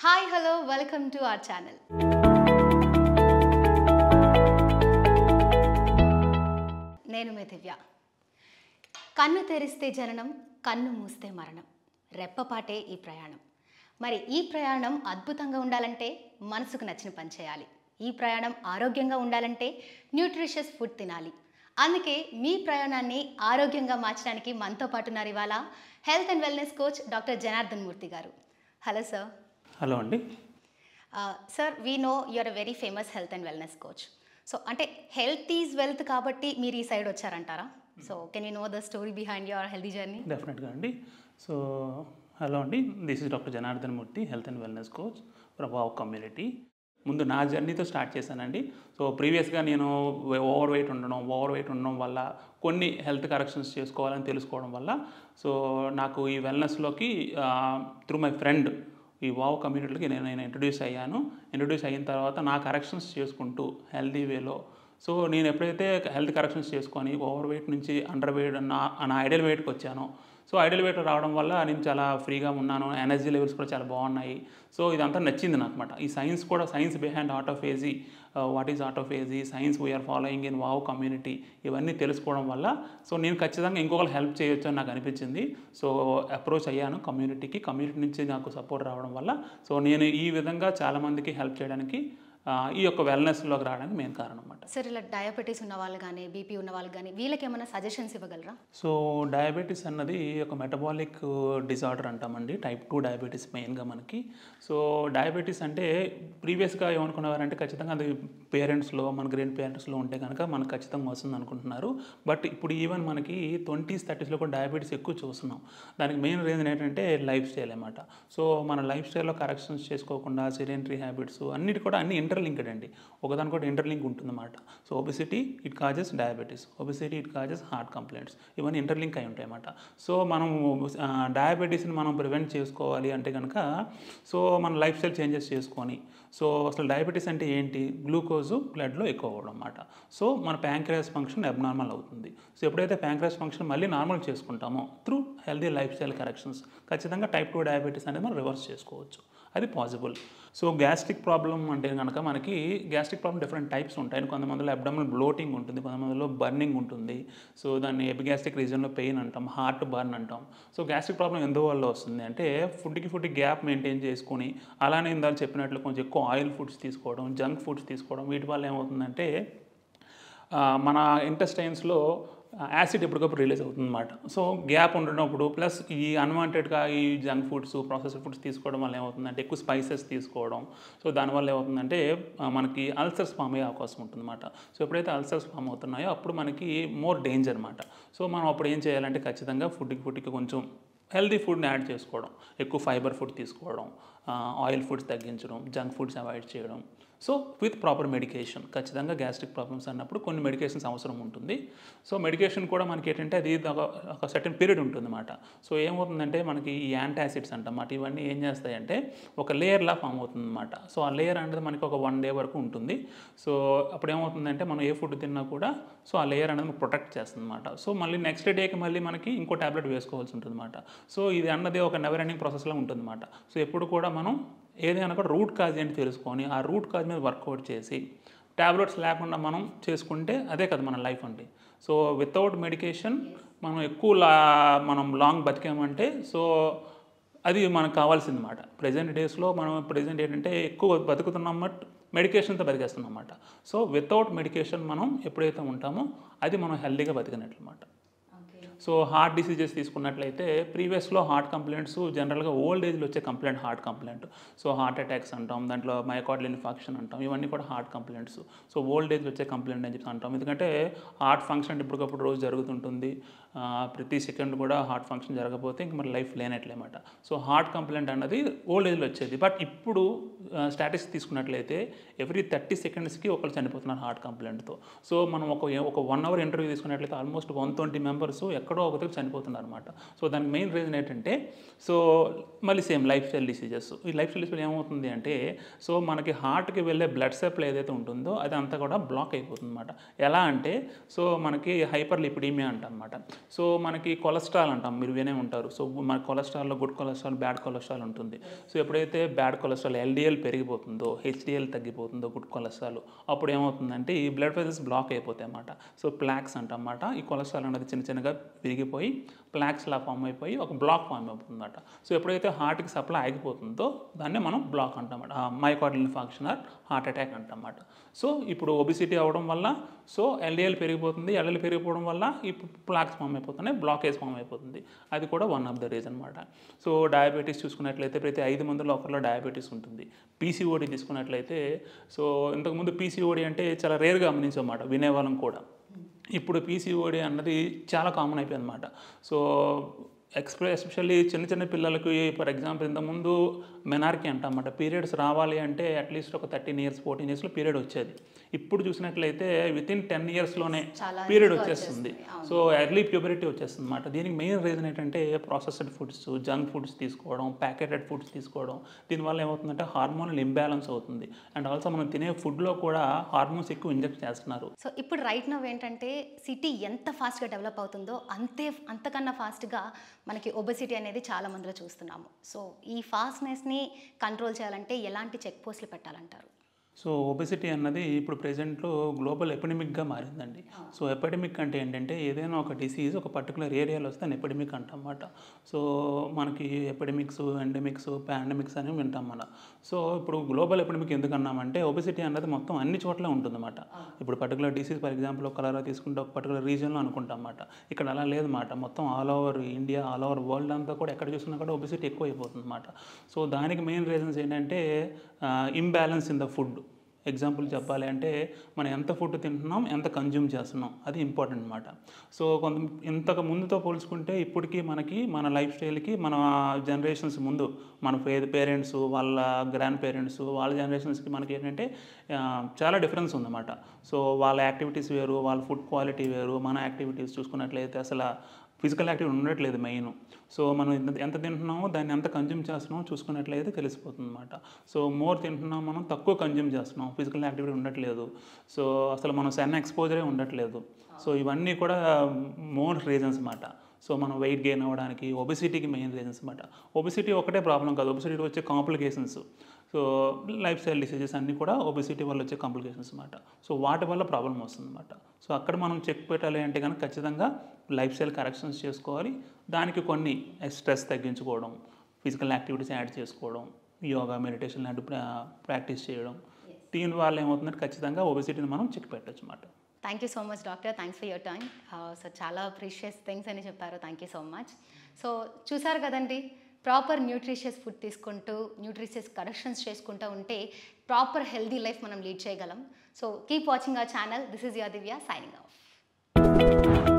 Hi hello welcome to our channel నేను మీ దివ్య కన్ను తెరిస్తే జననం కన్ను మూస్తే మరణం రెప్పపాటే ఈ ప్రయాణం మరి ఈ ప్రయాణం అద్భుతంగా ఉండాలంటే మనసుకు నచ్చిన పని చేయాలి ఈ ప్రయాణం ఆరోగ్యంగా ఉండాలంటే న్యూట్రిషియస్ ఫుడ్ తినాలి అందుకే మీ ప్రయాణాన్ని ఆరోగ్యంగా మార్చడానికి మనతో పాటు ఉన్నారు ఇవాళ health and wellness coach doctor Janardhan Murthy గారు హలో సార్ హలో అండి sir we know you're a very famous health and wellness coach so అంటే హెల్త్ ఈజ్ వెల్త్ కాబట్టి మీరు ఈ సైడ్ వచ్చారంటారా so can you know the story behind your healthy journey డెఫినెట్గా అండి so hello అండి this is doctor Janardhan Murthy health and wellness coach Prabhav community ముందు నా జర్నీతో స్టార్ట్ చేశానండి సో ప్రీవియస్గా నేను ఓవర్ వెయిట్ ఉండడం ఓవర్ వెయిట్ ఉండడం వల్ల కొన్ని హెల్త్ కరెక్షన్స్ చేసుకోవాలని తెలుసుకోవడం వల్ల సో నాకు ఈ వెల్నెస్లోకి త్రూ మై ఫ్రెండ్ ఈ వావ్ కమ్యూనిటీకి నేను నేను ఇంట్రడ్యూస్ అయ్యాను ఇంట్రడ్యూస్ అయిన తర్వాత నా కరెక్షన్స్ చేసుకుంటూ హెల్దీ వేలో సో నేను ఎప్పుడైతే హెల్త్ కరెక్షన్స్ చేసుకొని ఓవర్ వెయిట్ నుంచి అండర్ వెయిట్ నా నా ఐడియల్ వెయిట్కి వచ్చానో సో ఐడియల్ వెయిట్ రావడం వల్ల నేను చాలా ఫ్రీగా ఉన్నాను ఎనర్జీ లెవెల్స్ కూడా చాలా బాగున్నాయి సో ఇదంతా నచ్చింది నాకు అనమాట ఈ సైన్స్ కూడా science behind art of AG what is art of AG science we're following in wow community ఇవన్నీ తెలుసుకోవడం వల్ల సో నేను ఖచ్చితంగా ఇంకొకరు హెల్ప్ చేయొచ్చు అని నాకు అనిపించింది సో అప్రోచ్ అయ్యాను కమ్యూనిటీకి కమ్యూనిటీ నుంచి నాకు సపోర్ట్ రావడం వల్ల సో నేను ఈ విధంగా చాలామందికి హెల్ప్ చేయడానికి ఆ, ఈ యొక్క వెల్నెస్లోకి రావడానికి మెయిన్ కారణం అన్నమాట సార్ ఇలా డయాబెటీస్ ఉన్న వాళ్ళు కానీ బీపీ ఉన్న వాళ్ళు కానీ వీళ్ళకి ఏమైనా సజెషన్స్ ఇవ్వగలరా సో డయాబెటీస్ అన్నది ఒక మెటబాలిక్ డిజార్డర్ అంటామండి టైప్ టూ డయాబెటీస్ మెయిన్గా మనకి సో డయాబెటీస్ అంటే ప్రీవియస్గా ఏమనుకునేవారంటే ఖచ్చితంగా అది పేరెంట్స్లో మన గ్రాండ్ పేరెంట్స్లో ఉంటే కనుక మనకు ఖచ్చితంగా వస్తుంది అనుకుంటున్నారు బట్ ఇప్పుడు ఈవెన్ మనకి ట్వంటీస్ థర్టీస్లో కూడా డయాబెటీస్ ఎక్కువ చూస్తున్నాం దానికి మెయిన్ రీజన్ ఏంటంటే లైఫ్ స్టైల్ అనమాట సో మన లైఫ్ స్టైల్లో కరెక్షన్స్ చేసుకోకుండా సెడెంటరీ హ్యాబిట్స్ అన్నిటి కూడా అన్ని ఇంటర్లింక్డ్ అండి ఒకదాని కూడా ఇంటర్లింక్ ఉంటుందన్నమాట so obesity it causes diabetes obesity it causes heart complaints ఇవన్నీ ఇంటర్లింక్ అయి ఉంటాయి అన్నమాట సో మనం డయాబెటీస్ని మనం ప్రివెంట్ చేసుకోవాలి అంటే కనుక సో మన లైఫ్ స్టైల్ చేంజెస్ చేసుకొని సో అసలు డయాబెటీస్ అంటే ఏంటి గ్లూకోజు బ్లడ్లో ఎక్కువ అవ్వడం అన్నమాట సో మన ప్యాంక్రియాస్ ఫంక్షన్ అబ్నార్మల్ అవుతుంది సో ఎప్పుడైతే ప్యాంక్రియాస్ ఫంక్షన్ మళ్ళీ నార్మల్ చేసుకుంటామో through healthy life style corrections ఖచ్చితంగా టైప్ టూ డయాబెటీస్ అనేది మనం రివర్స్ చేసుకోవచ్చు అది పాసిబుల్ సో గ్యాస్ట్రిక్ ప్రాబ్లం అంటే కనుక మనకి గ్యాస్ట్రిక్ ప్రాబ్లం డిఫరెంట్ టైప్స్ ఉంటాయి కొంతమందిలో అబ్డమల్ బ్లోటింగ్ ఉంటుంది కొంతమందిలో బర్నింగ్ ఉంటుంది సో దాన్ని ఎపిగ్యాస్ట్రిక్ రీజన్లో పెయిన్ అంటాం హార్ట్ బర్న్ అంటాం సో గ్యాస్ట్రిక్ ప్రాబ్లం ఎందువల్ల వస్తుంది అంటే ఫుడ్కి ఫుడ్కి గ్యాప్ మెయింటైన్ చేసుకుని అలానే ఇందాక చెప్పినట్లు కొంచెం ఎక్కువ ఆయిల్ ఫుడ్స్ తీసుకోవడం జంక్ ఫుడ్స్ తీసుకోవడం వీటి వల్ల ఏమవుతుందంటే ఆ, మన ఇంటెస్టైన్స్లో యాసిడ్ ఎప్పటికప్పుడు రిలీజ్ అవుతుంది అనమాట సో గ్యాప్ ఉండనప్పుడు ప్లస్ ఈ అన్వాంటెడ్గా ఈ జంక్ ఫుడ్స్ ప్రాసెస్డ్ ఫుడ్స్ తీసుకోవడం వల్ల ఏమవుతుందంటే ఎక్కువ స్పైసెస్ తీసుకోవడం సో దానివల్ల ఏమవుతుందంటే ఆ, మనకి అల్సర్స్ ఫామ్ అయ్యే అవకాశం ఉంటుందన్నమాట సో ఎప్పుడైతే అల్సర్స్ ఫామ్ అవుతున్నాయో అప్పుడు మనకి మోర్ డేంజర్ అనమాట సో మనం అప్పుడు ఏం చేయాలంటే ఖచ్చితంగా ఫుడ్కి ఫుడ్కి కొంచెం హెల్తీ ఫుడ్ని యాడ్ చేసుకోవడం ఎక్కువ ఫైబర్ ఫుడ్ తీసుకోవడం ఆయిల్ ఫుడ్స్ తగ్గించడం జంక్ ఫుడ్స్ అవాయిడ్ చేయడం సో విత్ ప్రాపర్ మెడికేషన్ ఖచ్చితంగా గ్యాస్ట్రిక్ ప్రాబ్లమ్స్ అన్నప్పుడు కొన్ని మెడికేషన్స్ అవసరం ఉంటుంది సో మెడికేషన్ కూడా మనకి ఏంటంటే అది ఒక- ఒక సర్టెన్ పీరియడ్ ఉంటుందన్నమాట సో ఏమవుతుందంటే మనకి ఈ యాంటాసిడ్స్ అంటమాట ఇవన్నీ ఏం చేస్తాయంటే ఒక లేయర్లా ఫామ్ అవుతుందన్నమాట సో ఆ లేయర్ అనేది మనకి ఒక వన్ డే వరకు ఉంటుంది సో అప్పుడు ఏమవుతుందంటే మనం ఏ ఫుడ్ తిన్నా కూడా సో ఆ లేయర్ అనేది ప్రొటెక్ట్ చేస్తుంది అనమాట సో మళ్ళీ నెక్స్ట్ డేకి మళ్ళీ మనకి ఇంకో ట్యాబ్లెట్ వేసుకోవాల్సి ఉంటుంది అనమాట సో ఇది అన్నది ఒక నెవర్ ఎండింగ్ ప్రాసెస్లో ఉంటుందన్నమాట సో ఎప్పుడు కూడా మనం ఏదైనా కూడా రూట్ కాజ్ ఏంటి తెలుసుకొని ఆ రూట్ కాజ్ మీద వర్కౌట్ చేసి ట్యాబ్లెట్స్ లేకుండా మనం చేసుకుంటే అదే కదా మన లైఫ్ అంటే సో వితౌట్ మెడికేషన్ మనం ఎక్కువ లా మనం లాంగ్ బతికామంటే సో అది మనకు కావాల్సింది అనమాట ప్రజెంట్ డేస్లో మనం ప్రజెంట్ ఏంటంటే ఎక్కువ బతుకుతున్నాం బట్ మెడికేషన్తో బతికేస్తున్నాం అన్నమాట సో వితౌట్ మెడికేషన్ మనం ఎప్పుడైతే ఉంటామో అది మనం హెల్దీగా బతికినట్లు అనమాట సో హార్ట్ డిసీజెస్ తీసుకున్నట్లయితే ప్రీవియస్లో హార్ట్ కంప్లైంట్స్ జనరల్గా ఓల్డ్ ఏజ్లో వచ్చే complaint heart complaint so heart attacks అంటాం దాంట్లో మైకార్డియల్ ఇన్ఫాక్షన్ అంటాం ఇవన్నీ కూడా హార్ట్ కంప్లైంట్స్ సో ఓల్డ్ ఏజ్లో వచ్చే కంప్లైంట్ అని చెప్పి అంటాం ఎందుకంటే హార్ట్ ఫంక్షన్ ఇప్పటికప్పుడు రోజు జరుగుతుంటుంది ఆ, ప్రతి సెకండ్ కూడా హార్ట్ ఫంక్షన్ జరగకపోతే ఇంక మరి లైఫ్ లేనట్లేమాట సో హార్ట్ కంప్లైంట్ అన్నది ఓల్డ్ ఏజ్లో వచ్చేది బట్ ఇప్పుడు స్టాటిస్ తీసుకున్నట్లయితే ఎవ్రీ థర్టీ సెకండ్స్కి ఒకరు చనిపోతున్నారు హార్ట్ కంప్లైంట్తో సో మనం ఒక ఒక వన్ అవర్ ఇంటర్వ్యూ తీసుకున్నట్లయితే ఆల్మోస్ట్ వన్ ట్వంటీ మెంబర్స్ ఎక్కడో ఒక దగ్గర చనిపోతున్నారు అనమాట సో దానికి మెయిన్ రీజన్ ఏంటంటే సో మళ్ళీ సేమ్ లైఫ్ స్టైల్ డిసీజెస్ ఈ లైఫ్ స్టైల్ డిసీజ్ ఏమవుతుంది అంటే సో మనకి హార్ట్కి వెళ్ళే బ్లడ్ సప్లై ఏదైతే ఉంటుందో అది అంతా కూడా బ్లాక్ అయిపోతుంది అనమాట ఎలా అంటే సో మనకి హైపర్ లిపిడీమియా అంటాం అనమాట సో మనకి కొలెస్ట్రాల్ అంటాం మీరు వినే ఉంటారు సో మన కొలెస్ట్రాల్లో గుడ్ కొలెస్ట్రాల్ బ్యాడ్ కొలెస్ట్రాల్ ఉంటుంది సో ఎప్పుడైతే బ్యాడ్ కొలెస్ట్రాల్ ఎల్డిఎల్ పెరిగిపోతుందో హెచ్డిఎల్ తగ్గిపోతుందో గుడ్ కొలెస్ట్రాల్ అప్పుడు ఏమవుతుందంటే ఈ బ్లడ్ వెజల్స్ బ్లాక్ అయిపోతాయి అన్నమాట సో ప్లాక్స్ అంటమాట ఈ కొలెస్ట్రాల్ అనేది చిన్న చిన్నగా విరిగిపోయి ప్లాక్స్లా ఫామ్ అయిపోయి ఒక బ్లాక్ ఫామ్ అవుతుందన్నమాట సో ఎప్పుడైతే హార్ట్కి సప్లై ఆగిపోతుందో దాన్ని మనం బ్లాక్ అంటామన్నమాట myocardial function or heart attack అంటామన్నమాట సో ఇప్పుడు ఒబిసిటీ అవ్వడం వల్ల సో ఎల్డిఎల్ పెరిగిపోతుంది ఎల్ఎల్ పెరిగిపోవడం వల్ల ఈ ప్లాక్స్ ఫామ్ అయిపోతున్నాయి బ్లాకేజ్ ఫామ్ అయిపోతుంది అది కూడా వన్ ఆఫ్ ద రీజన్ అనమాట సో డయాబెటీస్ చూసుకున్నట్లయితే ప్రతి ఐదు మందిలో ఒకరిలో డయాబెటీస్ ఉంటుంది పీసీఓడి తీసుకున్నట్లయితే సో ఇంతకుముందు పీసీఓడి అంటే చాలా రేర్గా గమనించమాట వినేవాళ్ళం కూడా ఇప్పుడు పీసీఓడి అన్నది చాలా కామన్ అయిపోయింది అనమాట సో ఎక్స్ప్రె ఎస్పెషల్లీ చిన్న చిన్న పిల్లలకి ఫర్ ఎగ్జాంపుల్ ఇంతకుముందు మెనార్కి అంటామన్నమాట పీరియడ్స్ రావాలి అంటే అట్లీస్ట్ ఒక థర్టీన్ ఇయర్స్ ఫోర్టీన్ ఇయర్స్లో పీరియడ్ వచ్చేది ఇప్పుడు చూసినట్లయితే విత్ ఇన్ టెన్ ఇయర్స్లోనే చాలా పీరియడ్ easy గా వచ్చేస్తుంది వచ్చేస్తుంది. సో ఎర్లీ ప్యూబరిటీ వచ్చేస్తుంది అనమాట దీనికి మెయిన్ రీజన్ ఏంటంటే ప్రాసెస్డ్ ఫుడ్స్ జంక్ ఫుడ్స్ తీసుకోవడం ప్యాకెటెడ్ ఫుడ్స్ తీసుకోవడం దీనివల్ల ఏమవుతుందంటే హార్మోనల్ ఇంబ్యాలెన్స్ అవుతుంది అండ్ ఆల్సో మనం తినే ఫుడ్లో కూడా హార్మోన్స్ ఎక్కువ ఇంజెక్ట్ చేస్తున్నారు సో ఇప్పుడు రైట్ నవ్ ఏంటంటే సిటీ ఎంత ఫాస్ట్గా డెవలప్ అవుతుందో అంతే అంతకన్నా ఫాస్ట్గా మనకి ఒబెసిటీ అనేది చాలా మందిలో చూస్తున్నాము సో ఈ ఫాస్ట్నెస్ని కంట్రోల్ చేయాలంటే ఎలాంటి చెక్ పోస్టులు పెట్టాలంటారు సో ఒబెసిటీ అన్నది ఇప్పుడు ప్రెజెంట్లో గ్లోబల్ ఎపిడమిక్గా మారిందండి సో ఎపిడమిక్ అంటే ఏంటంటే ఏదైనా ఒక డిసీజ్ ఒక పర్టికులర్ ఏరియాలో వస్తే దాన్ని ఎపిడమిక్ అంటామన్నమాట సో మనకి ఎపిడమిక్స్ ఎండమిక్స్ పాండమిక్స్ అని వింటాం మనం సో ఇప్పుడు గ్లోబల్ ఎపిడమిక్ ఎందుకు అన్నామంటే ఒబెసిటీ అన్నది మొత్తం అన్ని చోట్ల ఉంటుందన్నమాట ఇప్పుడు పర్టికులర్ డిసీజ్ ఫర్ ఎగ్జాంపుల్ ఒక కలరా తీసుకుంటే ఒక పర్టికులర్ రీజియన్లో అనుకుంటాం అన్నమాట ఇక్కడ అలా లేదన్నమాట మొత్తం all over India all over world అంతా కూడా ఎక్కడ చూసినా కూడా ఒబెసిటీ ఎక్కువ అయిపోతుంది అన్నమాట సో దానికి మెయిన్ రీజన్స్ ఏంటంటే imbalance in the food example చెప్పాలి అంటే మనం ఎంత ఫుడ్ తింటున్నాం ఎంత కన్జ్యూమ్ చేస్తున్నాం అది ఇంపార్టెంట్ అనమాట సో కొంత ఇంతకు ముందుతో పోల్చుకుంటే ఇప్పటికీ మనకి మన లైఫ్ స్టైల్కి మన జనరేషన్స్ ముందు మన పే పేరెంట్స్ వాళ్ళ గ్రాండ్ పేరెంట్స్ వాళ్ళ జనరేషన్స్కి మనకి ఏంటంటే ఆ, చాలా డిఫరెన్స్ ఉందన్నమాట సో వాళ్ళ యాక్టివిటీస్ వేరు వాళ్ళ ఫుడ్ క్వాలిటీ వేరు మన యాక్టివిటీస్ చూసుకున్నట్లయితే అసలు ఫిజికల్ యాక్టివిటీ ఉండట్లేదు మెయిన్ సో మనం ఎంత- ఎంత తింటున్నామో దాన్ని ఎంత కన్జ్యూమ్ చేస్తున్నామో చూసుకున్నట్లయితే తెలిసిపోతుంది అనమాట సో మోర్ తింటున్నాం మనం తక్కువ కన్జ్యూమ్ చేస్తున్నాం ఫిజికల్ యాక్టివిటీ ఉండట్లేదు సో అసలు మనం సన్ ఎక్స్పోజరే ఉండట్లేదు సో ఇవన్నీ కూడా మోర్ రీజన్స్ అన్నమాట సో మనం వెయిట్ గెయిన్ అవ్వడానికి ఒబిసిటీకి మెయిన్ రీజన్స్ అనమాట ఒబిసిటీ ఒకటే ప్రాబ్లం కాదు ఒబిసిటీ వచ్చే complications so life style diseases అన్నీ కూడా ఒబిసిటీ వల్ల వచ్చే కాంప్లికేషన్స్ అనమాట సో వాటి వల్ల ప్రాబ్లం వస్తుంది అనమాట సో అక్కడ మనం చెక్ పెట్టాలి అంటే కనుక ఖచ్చితంగా లైఫ్ స్టైల్ కరెక్షన్స్ చేసుకోవాలి దానికి కొన్ని స్ట్రెస్ తగ్గించుకోవడం ఫిజికల్ యాక్టివిటీస్ యాడ్ చేసుకోవడం యోగా మెడిటేషన్ లాంటి ప్రాక్టీస్ చేయడం దీని వల్ల ఏమవుతుందంటే ఖచ్చితంగా ఒబిసిటీని మనం చెక్ పెట్టచ్చు అన్నమాట thank you so much doctor thanks for your time so చాలా ప్రీషియస్ థింగ్స్ అని చెప్పారు thank you so much so చూసారు కదండి ప్రాపర్ న్యూట్రిషియస్ ఫుడ్ తీసుకుంటూ న్యూట్రిషియస్ కరెక్షన్స్ చేసుకుంటూ ఉంటే ప్రాపర్ హెల్దీ లైఫ్ మనం లీడ్ చేయగలం so keep watching our channel this is your Divya signing of